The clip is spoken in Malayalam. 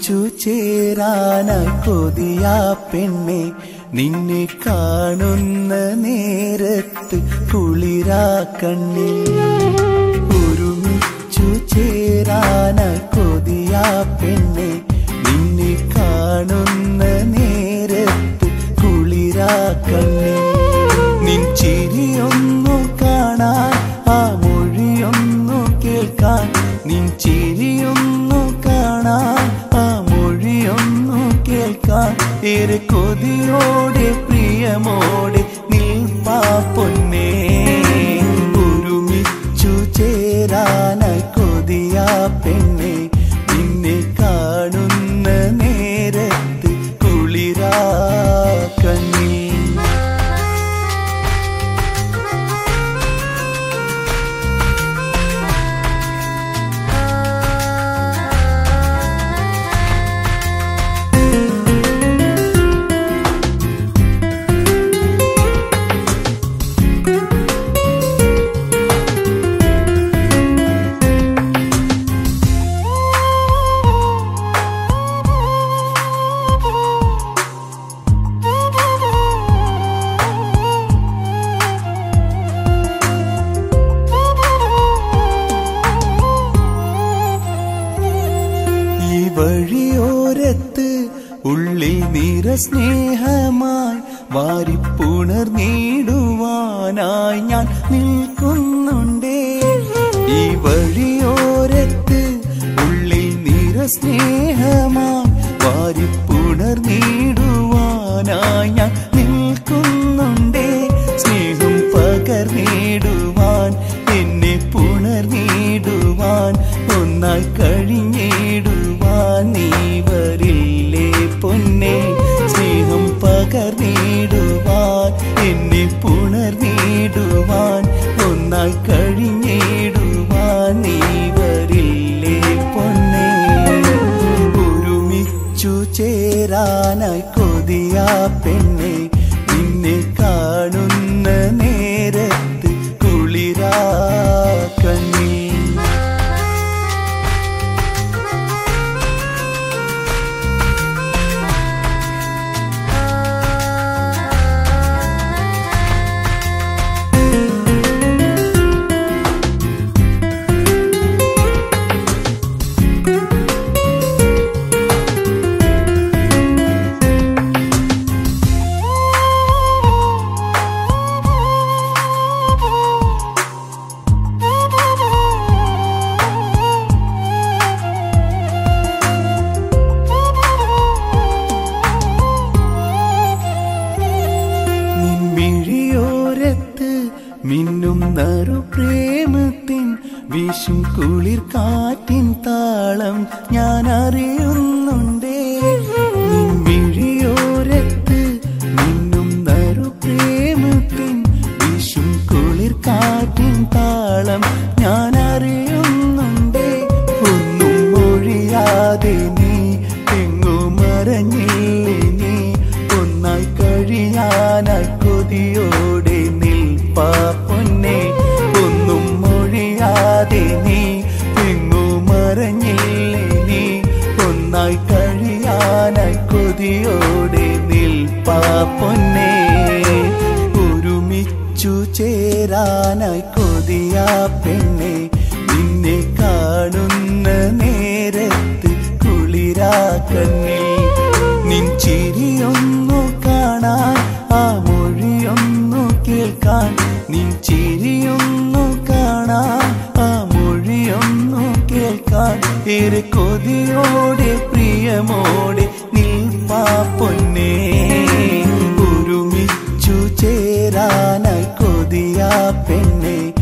ഒരുമിച്ചു ചേരാനായി കൊതിയാ പെണ്ണെ നിന്നെ കാണുന്ന നേരത്ത് കുളിരാ കണ്ണിൽ ഒരുമിച്ചു ചേരാനായി കൊതിയാ പെണ്ണെ നിന്നെ കാണുന്ന നേരത്ത് കുളിരാ കണ്ണിൽ നിൻ ചിരിയൊന്നു കാണാൻ ആ മൊഴിയൊന്നു കേൾക്കാൻ നിൻ ചിരിയൊന്നു കാണാൻ ആ മൊഴിയൊന്നു കേൾക്കാൻ ഏറെ കൊതിയോടെ പ്രിയമോടെ നിൽപ്പാ പൊന്നേ ഒരുമിച്ചു ചേരാനായി കൊതിയാ പെണ്ണെ നിന്നെ കാണുന്ന നേരത്ത് കുളിരാ കണ്ണീ ഈ വഴിയോരത്ത് ഉള്ളിൽ നിറ സ്നേഹമായി വാരിപ്പുണർന്നിടുവാനായി ഞാൻ നിൽക്കുന്നുണ്ടേ ഈ വഴിയോരത്ത് ഉള്ളിൽ നിറ സ്നേഹമായി വാരിപ്പുണർന്നിടുവാനായി ഞാൻ നിൽക്കുന്നുണ്ടേ സ്നേഹം പകർന്നിടുവാൻ എന്നെ പുണർന്നിടുവാൻ ഒന്നായി കഴിഞ്ഞിടുവാൻ നീ വരില്ലേ പൊന്നെ സ്നേഹം പകർന്നിടുവാൻ എന്നെ പുണർന്നിടുവാൻ ഒന്നായി കഴിഞ്ഞിടുവാൻ നീ വരില്ലേ പൊന്നെ ഒരുമിച്ചു ചേരാനായി കൊതിയാ പെണ്ണെ നിന്നെ കാണുന്ന നേരത്ത് കുളിരാ കണ്ണീ നിൻമിഴിയോരത്ത് മിന്നും നറു പ്രേമത്തിൻ വീശും കുളിർ കാറ്റിൻ താളം ഞാൻ അറിയുന്നുണ്ടേ നിൻമിഴിയോരത്ത് മിന്നും നറു പ്രേമത്തിൻ വീശും കുളിർ കാറ്റിൻ താളം ഞാൻ അറിയുന്നുണ്ടേ ഒന്നും മൊഴിയാതെ നീ എങ്ങും മറഞ്ഞില്ലേ നീ ഒന്നായി കഴിയാനായി കൊതിയോടെ നിൽപ്പാ പൊന്നെ ഒന്നും മൊഴിയാതെ നീ എങ്ങും മറഞ്ഞില്ലേ നീ ഒന്നായി കഴിയാനായി കൊതിയോടെ നിൽപ്പാ പൊന്നെ ഒരുമിച്ചു ചേരാനായി കൊതിയാ പെണ്ണെ നിന്നെ കാണുന്ന നേരത്ത് കുളിരാ കണ്ണിൽ നിൻ ചിരിയൊന്നു കാണാൻ ആ മൊഴിയൊന്നു കേൾക്കാൻ നിൻ ചിരിയൊന്നു കാണാൻ ആ മൊഴിയൊന്നു കേൾക്കാൻ ഏറെ കൊതിയോടെ പ്രിയമോടെ നിൽപ്പാ പൊന്നേ ഒരുമിച്ചു ചേരാനായി കൊതിയാ പെണ്ണെ